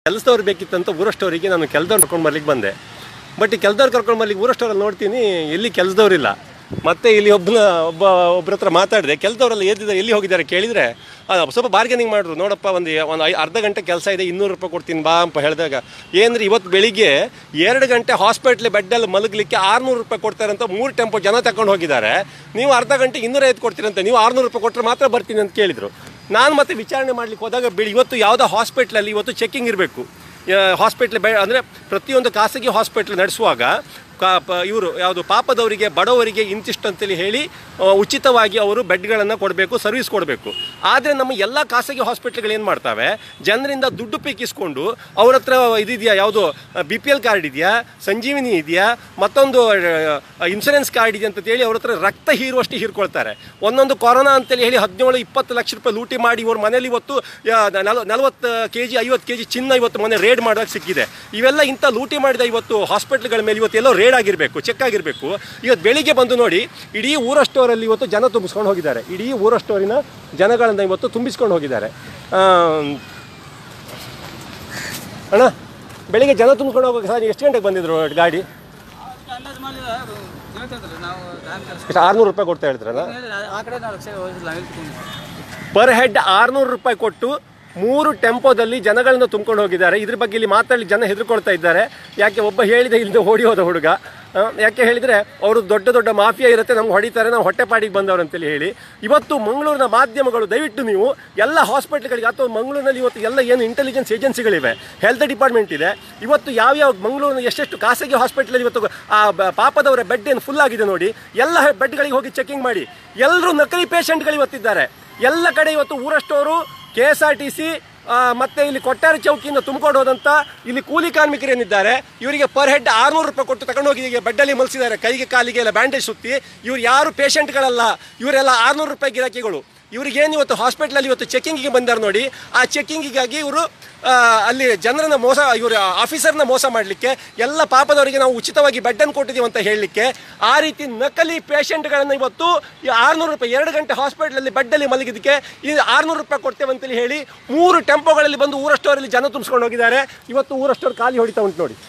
ಕೆಲಸದವ್ರು ಬೇಕಿತ್ತಂತ ಊರಷ್ಟವರಿಗೆ ನಾನು ಕೆಲಸದವ್ರು ಕರ್ಕೊಂಡು ಬರ್ಲಿಕ್ಕೆ ಬಂದೆ ಬಟ್ ಈ ಕೆಲಸದವ್ರು ಕರ್ಕೊಂಡು ಬರ್ಲಿಕ್ಕೆ ಊರಷ್ಟವ್ರಲ್ಲಿ ನೋಡ್ತೀನಿ ಎಲ್ಲಿ ಕೆಲಸದವ್ರಿಲ್ಲ ಮತ್ತೆ ಇಲ್ಲಿ ಒಬ್ಬನ ಒಬ್ಬ ಒಬ್ಬರ ಹತ್ರ ಮಾತಾಡಿದೆ ಕೆಲಸದವರೆಲ್ಲ ಏದಿದ್ದಾರೆ ಎಲ್ಲಿ ಹೋಗಿದ್ದಾರೆ ಕೇಳಿದರೆ ಸ್ವಲ್ಪ ಬಾರ್ಗೇನಿಂಗ್ ಮಾಡ್ರು ನೋಡಪ್ಪ ಒಂದು ಒಂದು ಐ ಅರ್ಧ ಗಂಟೆ ಕೆಲಸ ಇದೆ ಇನ್ನೂರು ರೂಪಾಯಿ ಕೊಡ್ತೀನಿ ಬಾ ಅಂತ ಹೇಳಿದಾಗ ಏನಂದ್ರೆ ಇವತ್ತು ಬೆಳಿಗ್ಗೆ ಎರಡು ಗಂಟೆ ಹಾಸ್ಪಿಟ್ಲ್ ಬೆಡ್ಡಲ್ಲಿ ಮಲಗಲಿಕ್ಕೆ ಆರುನೂರು ರೂಪಾಯಿ ಕೊಡ್ತಾರೆ ಅಂತ ಮೂರು ಟೆಂಪೋ ಜನ ತಗೊಂಡು ಹೋಗಿದ್ದಾರೆ ನೀವು ಅರ್ಧ ಗಂಟೆ ಇನ್ನೂರೈದು ಕೊಡ್ತೀರಂತೆ ನೀವು ಆರುನೂರು ರೂಪಾಯಿ ಕೊಟ್ಟರೆ ಮಾತ್ರ ಬರ್ತೀನಿ ಅಂತ ಕೇಳಿದರು ನಾನು ಮತ್ತೆ ವಿಚಾರಣೆ ಮಾಡ್ಲಿಕ್ಕೆ ಹೋದಾಗ ಬಿಡಿ ಇವತ್ತು ಯಾವುದೋ ಹಾಸ್ಪಿಟ್ಲಲ್ಲಿ ಇವತ್ತು ಚೆಕಿಂಗ್ ಇರಬೇಕು ಹಾಸ್ಪಿಟ್ಲ್ ಬೆ ಅಂದರೆ ಪ್ರತಿಯೊಂದು ಖಾಸಗಿ ಹಾಸ್ಪಿಟ್ಲ್ ನಡೆಸುವಾಗ ಕಾ ಪ ಇವರು ಯಾವುದು ಪಾಪದವರಿಗೆ ಬಡವರಿಗೆ ಇಂತಿಷ್ಟು ಅಂತೇಳಿ ಹೇಳಿ ಆ, ಉಚಿತವಾಗಿ ಅವರು ಬೆಡ್ಗಳನ್ನು ಕೊಡಬೇಕು ಸರ್ವಿಸ್ ಕೊಡಬೇಕು ಆದರೆ ನಮ್ಮ ಎಲ್ಲ ಖಾಸಗಿ ಹಾಸ್ಪಿಟ್ಲ್ಗಳು ಏನು ಮಾಡ್ತವೆ ಜನರಿಂದ ದುಡ್ಡು ಪೀಕಿಸ್ಕೊಂಡು ಅವ್ರ ಹತ್ರ ಇದಿದೆಯಾ ಯಾವುದು ಬಿ ಪಿ ಎಲ್ ಕಾರ್ಡ್ ಇದೆಯಾ ಸಂಜೀವಿನಿ ಇದೆಯಾ ಮತ್ತೊಂದು ಇನ್ಸೂರೆನ್ಸ್ ಕಾರ್ಡ್ ಇದೆ ಅಂತ ಹೇಳಿ ಅವ್ರ ಹತ್ರ ರಕ್ತ ಹೀರುವಷ್ಟು ಹೀರ್ಕೊಳ್ತಾರೆ ಒಂದೊಂದು ಕೊರೋನಾ ಅಂತೇಳಿ ಹೇಳಿ ಹದಿನೇಳು ಇಪ್ಪತ್ತು ಲಕ್ಷ ರೂಪಾಯಿ ಲೂಟಿ ಮಾಡಿ ಇವ್ರ ಮನೇಲಿ ಇವತ್ತು ನಲವತ್ತು ಕೆ ಜಿ ಐವತ್ತು ಕೆ ಜಿ ಚಿನ್ನ ಇವತ್ತು ಮನೆ ರೇಡ್ ಮಾಡೋಕೆ ಸಿಕ್ಕಿದೆ ಇವೆಲ್ಲ ಇಂಥ ಲೂಟಿ ಮಾಡಿದ ಇವತ್ತು ಹಾಸ್ಪಿಟ್ಲ್ಗಳ ಮೇಲೆ ಇವತ್ತು ಎಲ್ಲೋ ರೇಡ್ ಆಗಿರಬೇಕು ಚೆಕ್ ಆಗಿರಬೇಕು ಇವತ್ತು ಬೆಳಿಗ್ಗೆ ಬಂದು ನೋಡಿ ಇಡೀ ಊರಷ್ಟೋರಲ್ಲಿ ಇವತ್ತು ಜನ ತುಂಬಿಸ್ಕೊಂಡು ಹೋಗಿದ್ದಾರೆ ಇಡೀ ಊರಷ್ಟೋರಿನ ಜನಗಳನ್ನು ಇವತ್ತು ತುಂಬಿಸ್ಕೊಂಡು ಹೋಗಿದ್ದಾರೆ ಆಮ್, ಅಣ್ಣ ಬೆಳಿಗ್ಗೆ ಜನ ತುಂಬಿಸ್ಕೊಂಡು ಹೋಗೋಕೆ ಸರ್ ಎಷ್ಟು ಗಂಟೆಗೆ ಬಂದಿದ್ರು ಗಾಡಿ ಅಂದಾಜು ಮಾಡಿದ ಹೇಳ್ತಿದ್ರು ನಾವು ಟೈಮ್ ಕೆಲಸ ಎಷ್ಟು ಆರುನೂರು ರೂಪಾಯಿ ಕೊಡ್ತಾ ಹೇಳ್ತಾರಲ್ಲ ಆ ಕಡೆ ನಾವು ಲಕ್ಷ ಹೋಗಿಲ್ಲ ಹೇಳ್ತೀನಿ ಪರ್ ಹೆಡ್ ಆರುನೂರು ರೂಪಾಯಿ ಕೊಟ್ಟು ಮೂರು ಟೆಂಪೋದಲ್ಲಿ ಜನಗಳನ್ನು ತುಂಬ್ಕೊಂಡು ಹೋಗಿದ್ದಾರೆ ಇದ್ರ ಬಗ್ಗೆ ಇಲ್ಲಿ ಮಾತಾಡಿ ಜನ ಹೆದರ್ಕೊಳ್ತಾ ಇದ್ದಾರೆ ಯಾಕೆ ಒಬ್ಬ ಹೇಳಿದ ಇಲ್ಲಿಂದ ಓಡಿ ಹೋದ ಹುಡುಗ ಆ, ಯಾಕೆ ಹೇಳಿದರೆ ಅವರು ದೊಡ್ಡ ದೊಡ್ಡ ಮಾಫಿಯಾ ಇರುತ್ತೆ ನಮ್ಗೆ ಹೊಡಿತಾರೆ ನಾವು ಹೊಟ್ಟೆಪಾಡಿಗೆ ಬಂದವರು ಅಂತೇಳಿ ಹೇಳಿ ಇವತ್ತು ಮಂಗಳೂರಿನ ಮಾಧ್ಯಮಗಳು ದಯವಿಟ್ಟು ನೀವು ಎಲ್ಲ ಹಾಸ್ಪಿಟ್ಲ್ಗಳಿಗೆ ಅಥವಾ ಮಂಗಳೂರಿನಲ್ಲಿ ಇವತ್ತು ಎಲ್ಲ ಏನು ಇಂಟೆಲಿಜೆನ್ಸ್ ಏಜೆನ್ಸಿಗಳಿವೆ ಹೆಲ್ತ್ ಡಿಪಾರ್ಟ್ಮೆಂಟ್ ಇದೆ ಇವತ್ತು ಯಾವ್ಯಾವ ಮಂಗಳೂರಿನ ಎಷ್ಟೆಷ್ಟು ಖಾಸಗಿ ಹಾಸ್ಪಿಟ್ಲಲ್ಲಿ ಇವತ್ತು ಆ ಬ- ಪಾಪದವರ ಬೆಡ್ ಏನು ಫುಲ್ ಆಗಿದೆ ನೋಡಿ ಎಲ್ಲ ಬೆಡ್ಗಳಿಗೆ ಹೋಗಿ ಚೆಕಿಂಗ್ ಮಾಡಿ ಎಲ್ಲರೂ ನಕಲಿ ಪೇಷಂಟ್ಗಳು ಇವತ್ತಿದ್ದಾರೆ ಎಲ್ಲ ಕಡೆ ಇವತ್ತು ಊರಷ್ಟವರು K S R T C ಮತ್ತೆ ಇಲ್ಲಿ ಕೊಟ್ಟಾರ ಚೌಕಿಯಿಂದ ತುಂಬಿಕೊಂಡು ಹೋದಂತ ಇಲ್ಲಿ ಕೂಲಿ ಕಾರ್ಮಿಕರು ಏನಿದ್ದಾರೆ ಇವರಿಗೆ ಪರ್ ಹೆಡ್ ಆರ್ನೂರು ರೂಪಾಯಿ ಕೊಟ್ಟು ತಗೊಂಡು ಹೋಗಿ ಈಗ ಬೆಡ್ಡಲ್ಲಿ ಮಲಸಿದ್ದಾರೆ ಕೈಗೆ ಕಾಲಿಗೆ ಎಲ್ಲ ಬ್ಯಾಂಡೇಜ್ ಸುತ್ತಿ ಇವ್ರು ಯಾರು ಪೇಷಂಟ್ಗಳಲ್ಲ ಇವರೆಲ್ಲ ಆರ್ನೂರು ರೂಪಾಯಿ ಗಿರಾಕಿಗಳು ಇವ್ರಿಗೇನು ಇವತ್ತು ಹಾಸ್ಪಿಟ್ಲಲ್ಲಿ ಇವತ್ತು ಚೆಕಿಂಗಿಗೆ ಬಂದಾರೆ ನೋಡಿ ಆ ಚೆಕಿಂಗಿಗಾಗಿ ಇವರು ಅಲ್ಲಿ ಜನರನ್ನ ಮೋಸ ಇವರು ಆಫೀಸರ್ನ ಮೋಸ ಮಾಡಲಿಕ್ಕೆ ಎಲ್ಲ ಪಾಪದವರಿಗೆ ನಾವು ಉಚಿತವಾಗಿ ಬೆಡ್ಡನ್ನು ಕೊಟ್ಟಿದ್ದೀವಿ ಅಂತ ಹೇಳಲಿಕ್ಕೆ ಆ ರೀತಿ ನಕಲಿ ಪೇಷಂಟ್ಗಳನ್ನು ಇವತ್ತು ಈ ಆರುನೂರು ರೂಪಾಯಿ ಎರಡು ಗಂಟೆ ಹಾಸ್ಪಿಟ್ಲಲ್ಲಿ ಬೆಡ್ಡಲ್ಲಿ ಮಲಗಿದ್ದಕ್ಕೆ ಈ ಆರುನೂರು ರೂಪಾಯಿ ಕೊಡ್ತೇವೆ ಅಂತೇಳಿ ಹೇಳಿ ಮೂರು ಟೆಂಪೋಗಳಲ್ಲಿ ಬಂದು ಊರಷ್ಟವರಲ್ಲಿ ಜನ ತುಂಬಿಸ್ಕೊಂಡು ಹೋಗಿದ್ದಾರೆ ಇವತ್ತು ಊರಷ್ಟವ್ರು ಖಾಲಿ ಹೊಡಿತಾ ಉಂಟು ನೋಡಿ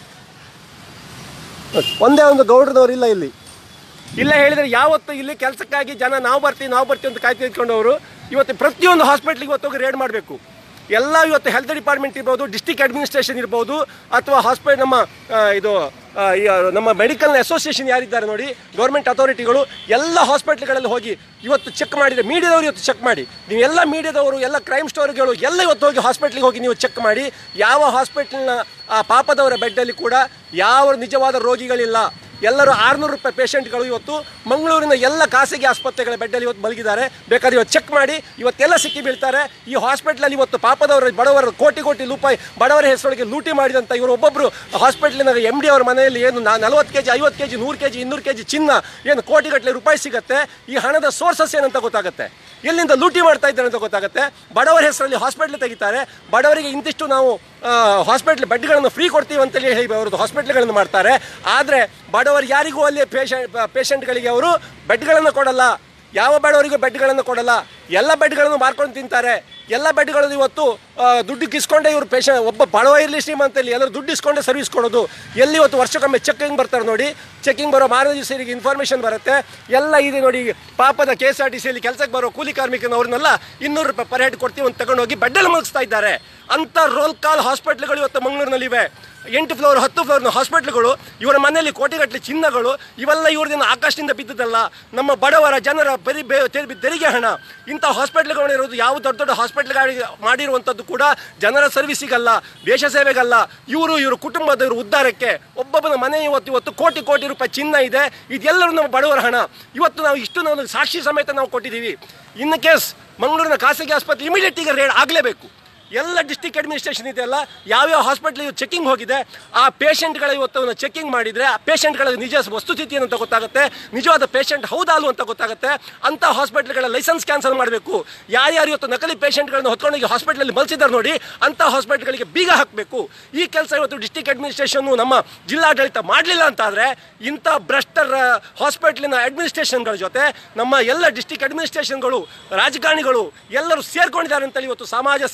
ಒಂದೇ ಒಂದು ಗೌಡ್ರದವ್ರು ಇಲ್ಲ ಇಲ್ಲಿ ಇಲ್ಲ ಹೇಳಿದ್ರೆ ಯಾವತ್ತು ಇಲ್ಲಿ ಕೆಲಸಕ್ಕಾಗಿ ಜನ ನಾವು ಬರ್ತೀವಿ ನಾವು ಬರ್ತೀವಿ ಅಂತ ಕಾಯ್ತು ಇಟ್ಕೊಂಡವರು ಇವತ್ತು ಪ್ರತಿಯೊಂದು ಹಾಸ್ಪಿಟ್ಲಿಗೆ ಇವತ್ತು ಹೋಗಿ ರೇಡ್ ಮಾಡಬೇಕು ಎಲ್ಲ ಇವತ್ತು ಹೆಲ್ತ್ ಡಿಪಾರ್ಟ್ಮೆಂಟ್ ಇರ್ಬೋದು ಡಿಸ್ಟಿಕ್ ಅಡ್ಮಿನಿಸ್ಟ್ರೇಷನ್ ಇರ್ಬೋದು ಅಥವಾ ಹಾಸ್ಪಿಟಲ್ ನಮ್ಮ ಆ, ಇದು ಆ, ಈ, ಆ, ನಮ್ಮ ಮೆಡಿಕಲ್ ಅಸೋಸಿಯೇಷನ್ ಯಾರಿದ್ದಾರೆ ನೋಡಿ ಗೌರ್ಮೆಂಟ್ ಅಥಾರಿಟಿಗಳು ಎಲ್ಲ ಹಾಸ್ಪಿಟ್ಲ್ಗಳಲ್ಲಿ ಹೋಗಿ ಇವತ್ತು ಚೆಕ್ ಮಾಡಿದರೆ ಮೀಡಿಯಾದವರು ಇವತ್ತು ಚೆಕ್ ಮಾಡಿ ನೀವು ಎಲ್ಲ ಮೀಡಿಯಾದವರು ಎಲ್ಲ ಕ್ರೈಮ್ ಸ್ಟೋರಿಗಳು ಎಲ್ಲ ಇವತ್ತು ಹೋಗಿ ಹಾಸ್ಪಿಟ್ಲಿಗೆ ಹೋಗಿ ನೀವು ಚೆಕ್ ಮಾಡಿ ಯಾವ ಹಾಸ್ಪಿಟ್ಲ್ನ ಆ ಪಾಪದವರ ಬೆಡ್ಡಲ್ಲಿ ಕೂಡ ಯಾವ ನಿಜವಾದ ರೋಗಿಗಳಿಲ್ಲ ಎಲ್ಲರೂ ಆರುನೂರು ರೂಪಾಯಿ ಪೇಷಂಟ್ಗಳು ಇವತ್ತು ಮಂಗಳೂರಿನ ಎಲ್ಲ ಖಾಸಗಿ ಆಸ್ಪತ್ರೆಗಳ ಬೆಡ್ಡಲ್ಲಿ ಇವತ್ತು ಮಲಗಿದ್ದಾರೆ ಬೇಕಾದ್ರೆ ಇವತ್ತು ಚೆಕ್ ಮಾಡಿ ಇವತ್ತೆಲ್ಲ ಸಿಕ್ಕಿ ಬೀಳ್ತಾರೆ ಈ ಹಾಸ್ಪಿಟ್ಲಲ್ಲಿ ಇವತ್ತು ಪಾಪದವರ ಬಡವರ ಕೋಟಿ ಕೋಟಿ ರೂಪಾಯಿ ಬಡವರ ಹೆಸರೊಳಗೆ ಲೂಟಿ ಮಾಡಿದಂಥ ಇವರು ಒಬ್ಬೊಬ್ಬರು ಹಾಸ್ಪಿಟ್ಲಿನ ಎಮ್ ಡಿ ಅವರ ಮನೆಯಲ್ಲಿ ಏನು ನಲವತ್ತು ಕೆ ಜಿ ಐವತ್ತು ಕೆ ಜಿ ನೂರು ಕೆ ಜಿ ಇನ್ನೂರು ಕೆ ಜಿ ಚಿನ್ನ ಏನು ಕೋಟಿಗಟ್ಟಲೆ ರೂಪಾಯಿ ಸಿಗುತ್ತೆ ಈ ಹಣದ ಸೋರ್ಸಸ್ ಏನಂತ ಗೊತ್ತಾಗುತ್ತೆ ಎಲ್ಲಿಂದ ಲೂಟಿ ಮಾಡ್ತಾ ಇದ್ದಾರೆ ಅಂತ ಗೊತ್ತಾಗುತ್ತೆ ಬಡವರ ಹೆಸರಲ್ಲಿ ಹಾಸ್ಪಿಟ್ಲ್ ತೆಗಿತಾರೆ ಬಡವರಿಗೆ ಇಂತಿಷ್ಟು ನಾವು ಹಾಸ್ಪಿಟ್ಲ್ ಬೆಡ್ಗಳನ್ನು ಫ್ರೀ ಕೊಡ್ತೀವಿ ಅಂತೇಳಿ ಹೇಳಿ ಅವರದ್ದು ಹಾಸ್ಪಿಟ್ಲ್ಗಳನ್ನು ಮಾಡ್ತಾರೆ ಆದರೆ ಬಡವರು ಯಾರಿಗೂ ಅಲ್ಲಿ ಪೇಷಂಟ್ ಪೇಷಂಟ್ಗಳಿಗೆ ಅವರು ಬೆಡ್ಗಳನ್ನು ಕೊಡಲ್ಲ ಯಾವ ಬಡವರಿಗೂ ಬೆಡ್ಗಳನ್ನು ಕೊಡಲ್ಲ ಎಲ್ಲ ಬೆಡ್ಗಳನ್ನು ಮಾರ್ಕೊಂಡು ತಿಂತಾರೆ ಎಲ್ಲ ಬೆಡ್ಗಳು ಇವತ್ತು ಆ, ದುಡ್ಡು ಕಿಸ್ಕೊಂಡೇ ಇವರು ಪೇಷಂಟ್ ಒಬ್ಬ ಬಡವ ಇರಲಿ ಶ್ರೀಮಂತ ಇರಲಿ ಎಲ್ಲರೂ ದುಡ್ಡು ಇಸ್ಕೊಂಡೇ ಸರ್ವಿಸ್ ಕೊಡೋದು ಎಲ್ಲಿ ಇವತ್ತು ವರ್ಷಕ್ಕೊಮ್ಮೆ ಚೆಕಿಂಗ್ ಬರ್ತಾರೆ ನೋಡಿ ಚೆಕಿಂಗ್ ಬರೋ ಮಾರನೇ ದಿವಸ ಇವರಿಗೆ ಇನ್ಫಾರ್ಮೇಷನ್ ಬರುತ್ತೆ ಎಲ್ಲ ಇದೆ ನೋಡಿ ಪಾಪದ ಕೆ ಎಸ್ ಆರ್ ಟಿ ಸಿಯಲ್ಲಿ ಕೆಲಸಕ್ಕೆ ಬರೋ ಕೂಲಿ ಕಾರ್ಮಿಕನವ್ರನ್ನೆಲ್ಲ ಇನ್ನೂರು ರೂಪಾಯಿ ಪರ್ ಹೆಡ್ ಕೊಡ್ತೀವಿ ಅಂತ ತಗೊಂಡೋಗಿ ಬೆಡ್ಡಲ್ಲಿ ಮುಗಿಸ್ತಾ ಇದ್ದಾರೆ ಅಂಥ ರೋಲ್ ಕಾಲ್ ಹಾಸ್ಪಿಟ್ಲ್ಗಳು ಇವತ್ತು ಮಂಗಳೂರಿನಲ್ಲಿವೆ ಎಂಟು ಫ್ಲೋರ್ ಹತ್ತು ಫ್ಲೋರ್ನ ಹಾಸ್ಪಿಟ್ಲ್ಗಳು ಇವರ ಮನೆಯಲ್ಲಿ ಕೋಟಿಗಟ್ಟಲೆ ಚಿನ್ನಗಳು ಇವೆಲ್ಲ ಇವ್ರದಿಂದ ಆಕಾಶದಿಂದ ಬಿದ್ದದಲ್ಲ ನಮ್ಮ ಬಡವರ ಜನರ ಬರಿ ಬೇ ತೆರಿ- ತೆರಿಗೆ ಹಣ ಇಂಥ ಹಾಸ್ಪಿಟ್ಲ್ಗಳು ಇರೋದು ಯಾವ ದೊಡ್ಡ ದೊಡ್ಡ ಹಾಸ್ಪಿಟ್ಲ್ಗಳಿಗೆ ಮಾಡಿರುವಂಥದ್ದು ಕೂಡ ಜನರ ಸರ್ವಿಸಿಗಲ್ಲ ದೇಶ ಸೇವೆಗಲ್ಲ ಇವರು ಇವರು ಕುಟುಂಬದವರು ಉದ್ಧಾರಕ್ಕೆ ಒಬ್ಬೊಬ್ಬನ ಮನೆ ಇವತ್ತು ಇವತ್ತು ಕೋಟಿ ಕೋಟಿ ರೂಪಾಯಿ ಚಿನ್ನ ಇದೆ ಇದೆಲ್ಲರೂ ನಮ್ಮ ಬಡವರ ಹಣ ಇವತ್ತು ನಾವು ಇಷ್ಟು ನಾವು ಸಾಕ್ಷಿ ಸಮೇತ ನಾವು ಕೊಟ್ಟಿದ್ದೀವಿ ಇನ್ ಕೇಸ್ ಮಂಗಳೂರಿನ ಖಾಸಗಿ ಆಸ್ಪತ್ರೆ ಇಮಿಡಿಯೇಟ್ ಈಗ ರೇಡ್ ಆಗಲೇಬೇಕು ಎಲ್ಲ ಡಿಸ್ಟಿಕ್ ಅಡ್ಮಿನಿಸ್ಟ್ರೇಷನ್ ಇದೆಯಲ್ಲ ಯಾವ್ಯಾವ ಹಾಸ್ಪಿಟ್ಲ್ ಚೆಕಿಂಗ್ ಹೋಗಿದೆ ಆ ಪೇಷಂಟ್ಗಳ ಇವತ್ತು ಚೆಕಿಂಗ್ ಮಾಡಿದರೆ ಆ ಪೇಷಂಟ್ಗಳ ನಿಜ ವಸ್ತುಸ್ಥಿತಿ ಅಂತ ಗೊತ್ತಾಗುತ್ತೆ ನಿಜವಾದ ಪೇಷಂಟ್ ಹೌದಾ ಅಲ್ವ ಅಂತ ಗೊತ್ತಾಗುತ್ತೆ ಅಂಥ ಹಾಸ್ಪಿಟ್ಲ್ಗಳ ಲೈಸೆನ್ಸ್ ಕ್ಯಾನ್ಸಲ್ ಮಾಡಬೇಕು ಯಾರ್ಯಾರು ಇವತ್ತು ನಕಲಿ ಪೇಷಂಟ್ಗಳನ್ನು ಹೊತ್ಕೊಂಡೋಗಿ ಹಾಸ್ಪಿಟ್ಲಲ್ಲಿ ಮಲ್ಸಿದ್ದಾರೆ ನೋಡಿ ಅಂಥ ಹಾಸ್ಪಿಟ್ಲ್ಗಳಿಗೆ ಬೀಗ ಹಾಕಬೇಕು ಈ ಕೆಲಸ ಇವತ್ತು ಡಿಸ್ಟಿಕ್ ಅಡ್ಮಿನಿಸ್ಟ್ರೇಷನ್ನು ನಮ್ಮ ಜಿಲ್ಲಾಡಳಿತ ಮಾಡಲಿಲ್ಲ ಅಂತಾದರೆ ಇಂಥ ಭ್ರಷ್ಟರ ಹಾಸ್ಪಿಟ್ಲಿನ ಅಡ್ಮಿನಿಸ್ಟ್ರೇಷನ್ಗಳ ಜೊತೆ ನಮ್ಮ ಎಲ್ಲ ಡಿಸ್ಟಿಕ್ ಅಡ್ಮಿನಿಸ್ಟ್ರೇಷನ್ಗಳು ರಾಜಕಾರಣಿಗಳು ಎಲ್ಲರೂ ಸೇರ್ಕೊಂಡಿದ್ದಾರೆ ಅಂತೇಳಿ ಇವತ್ತು ಸಮಾಜ ಸೇರ್ಕೊಂಡು ನಿಮಗೆ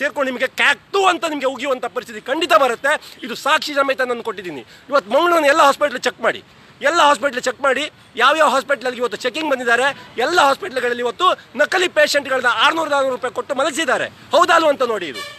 ಕ್ಯಾಕ್ತು ಅಂತ ನಿಮಗೆ ಉಗಿಯುವಂಥ ಪರಿಸ್ಥಿತಿ ಖಂಡಿತ ಬರುತ್ತೆ ಇದು ಸಾಕ್ಷಿ ಸಮೇತ ನಾನು ಕೊಟ್ಟಿದ್ದೀನಿ ಇವತ್ತು ಮಂಗಳೂರಿನ ಎಲ್ಲ ಹಾಸ್ಪಿಟ್ಲ್ ಚೆಕ್ ಮಾಡಿ ಎಲ್ಲ ಹಾಸ್ಪಿಟ್ಲ್ ಚೆಕ್ ಮಾಡಿ ಯಾವ್ಯಾವ ಹಾಸ್ಪಿಟ್ಲಲ್ಲಿ ಇವತ್ತು ಚೆಕಿಂಗ್ ಬಂದಿದ್ದಾರೆ ಎಲ್ಲ ಹಾಸ್ಪಿಟ್ಲ್ಗಳಲ್ಲಿ ಇವತ್ತು ನಕಲಿ ಪೇಷಂಟ್ಗಳನ್ನ ಆರ್ನೂರು ನಾನ್ನೂರು ರೂಪಾಯಿ ಕೊಟ್ಟು ಮಲಗಿಸಿದ್ದಾರೆ ಹೌದಲ್ವ ಅಂತ ನೋಡಿ ಇದು